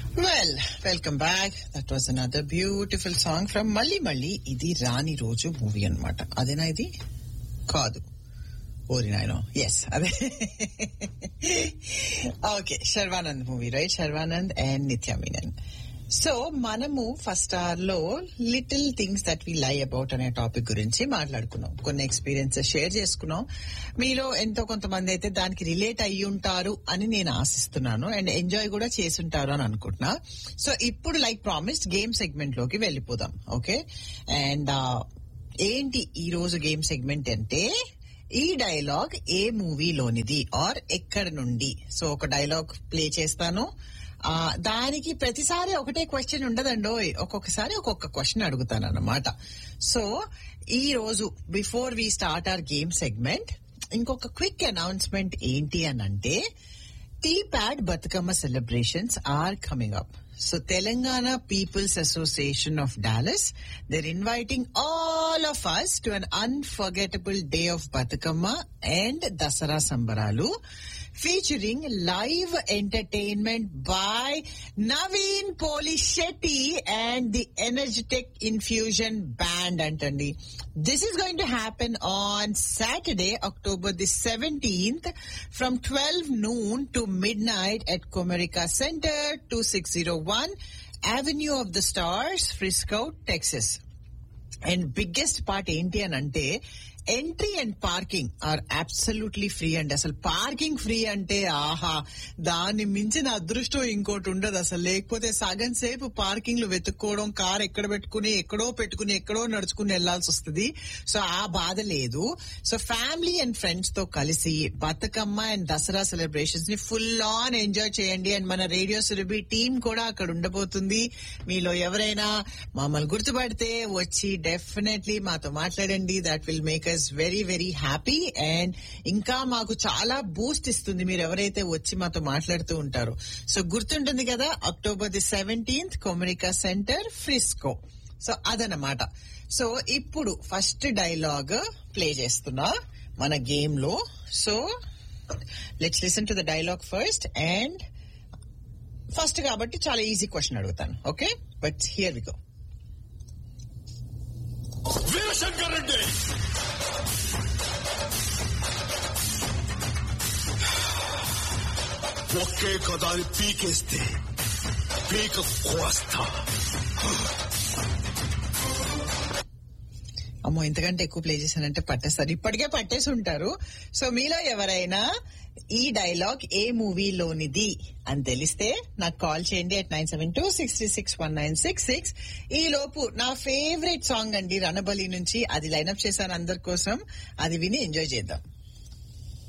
Well welcome back that was another beautiful song from Malli Malli ఇది రాని రోజు మూవీ అన్నమాట అదేనా ఇది కాదు ఓరి నాయనో ఎస్ అదే okay Sharwanand movie right Sharwanand and Nithya Menen so మనము ఫస్ట్ అవర్ లో little things that we lie about అనే టాపిక్ గురించి మాట్లాడుకున్నాం కొన్ని ఎక్స్పీరియన్సెస్ షేర్ చేసుకున్నాం మీలో ఎంతో కొంతమంది అయితే దానికి రిలేట్ అయ్యి ఉంటారు అని నేను ఆశిస్తున్నాను అండ్ ఎంజాయ్ కూడా చేసుంటారు అని అనుకుంటున్నా సో ఇప్పుడు లైక్ ప్రామిస్డ్ గేమ్ సెగ్మెంట్ లోకి వెళ్ళిపోదాం ఓకే అండ్ ఏంటి ఈ రోజు గేమ్ సెగ్మెంట్ అంటే ఈ డైలాగ్ ఏ మూవీలోనిది ఆర్ ఎక్కడ నుండి సో ఒక డైలాగ్ ప్లే చేస్తాను ఆ దానికి ప్రతిసారి ఒకటే క్వశ్చన్ ఉండదండో ఒక్కొక్కసారి ఒక్కొక్క క్వశ్చన్ అడుగుతాను అన్నమాట సో ఈ రోజు before we start our game segment ఇంకొక క్విక్ అనౌన్స్మెంట్ ఏంటి అని అంటే TPAD Bathukamma celebrations are coming up so Telangana people's association of Dallas they're inviting all of us to an unforgettable day of Batukama and Dasara Sambaralu featuring live entertainment by Naveen Polishetty and the Energetic Infusion Band అంటండి This is going to happen on Saturday, October the 17th from 12 noon to midnight at Comerica Center, 2601 Avenue of the Stars, Frisco, Texas. And biggest part ఏంటి అని అంటే entry and parking are absolutely free అండి అసలు parking free అంటే ఆహా దాన్ని మించిన అదృష్టం ఇంకోటి ఉండదు అసలు లేకపోతే సగం సేపు పార్కింగ్ లో వెతుక్కోవడం కార్ ఎక్కడ పెట్టుకుని ఎక్కడో పెట్టుకుని ఎక్కడో నడుచుకుని వెళ్లాల్సి వస్తుంది సో ఆ బాధ లేదు సో ఫ్యామిలీ అండ్ ఫ్రెండ్స్ తో కలిసి బతుకమ్మ అండ్ దసరా సెలబ్రేషన్స్ ని ఫుల్ ఆన్ ఎంజాయ్ చేయండి అండ్ మన రేడియో సురభి టీం కూడా అక్కడ ఉండబోతుంది మీలో ఎవరైనా మమ్మల్ని గుర్తుపడితే వచ్చి డెఫినెట్లీ మాతో మాట్లాడండి that will make us very very happy and ఇంకా మాకు చాలా బూస్ట్ ఇస్తుంది మీరు ఎవరైతే వచ్చి మాతో మాట్లాడుతూ ఉంటారో సో గుర్తుంటుంది కదా October the seventeenth Comerica center Frisco so అదనమాట సో ఇప్పుడు ఫస్ట్ డైలాగ్ ప్లే చేస్తున్నా మన గేమ్ లో so let's listen to the dialogue first and first కాబట్టి చాలా ఈజీ క్వశ్చన్ అడుగుతాను okay but here we go Veerashankar Reddy ఒకే కదాని పీకేస్తే పీక కోస్తా అమ్మో ఇంతకంటే ఎక్కువ ప్లే చేశానంటే పట్టేస్తారు ఇప్పటికే పట్టేసి ఉంటారు సో మీలో ఎవరైనా ఈ డైలాగ్ ఏ మూవీలోనిది అని తెలిస్తే నాకు కాల్ చేయండి at nine seven two six three six one nine six six ఈ లోపు నా ఫేవరెట్ సాంగ్ అండి రణబలి నుంచి అది లైనప్ చేశాను అందరి కోసం అది విని ఎంజాయ్ చేద్దాం